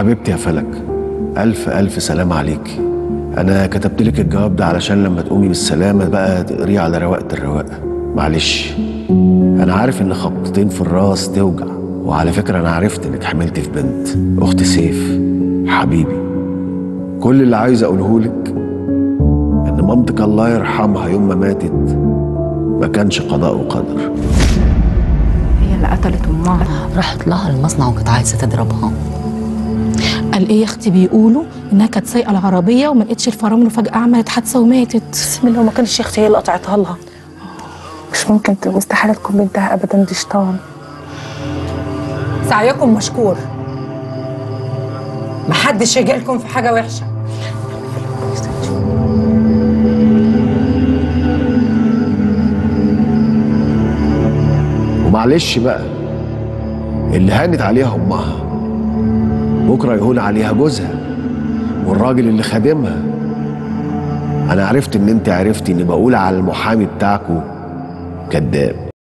حبيبتي يا فلك ألف ألف سلام عليكي أنا كتبت لك الجواب ده علشان لما تقومي بالسلامة بقى تقريه على رواقة الرواقة معلش أنا عارف إن خبطتين في الراس توجع وعلى فكرة أنا عرفت إنك حملتي في بنت أخت سيف حبيبي كل اللي عايز أقوله لك إن مامتك الله يرحمها يوم ما ماتت ما كانش قضاء وقدر هي اللي قتلت امها راحت لها المصنع وكانت عايزه تضربها قال ايه يا اختي بيقولوا انها كانت سايقه العربيه وما لقتش الفرامل وفجاه عملت حادثه وماتت بسم الله ما كانش يا اختي هي اللي قطعتها لها مش ممكن تبقى استحاله تكون بنتها ابدا دي شيطان سعيكم مشكور محدش يجي لكم في حاجه وحشه ومعلش بقى اللي هانت عليها امها بكره يهون عليها جوزها والراجل اللي خادمها انا عرفت ان انت عرفتي اني بقول على المحامي بتاعكو كذاب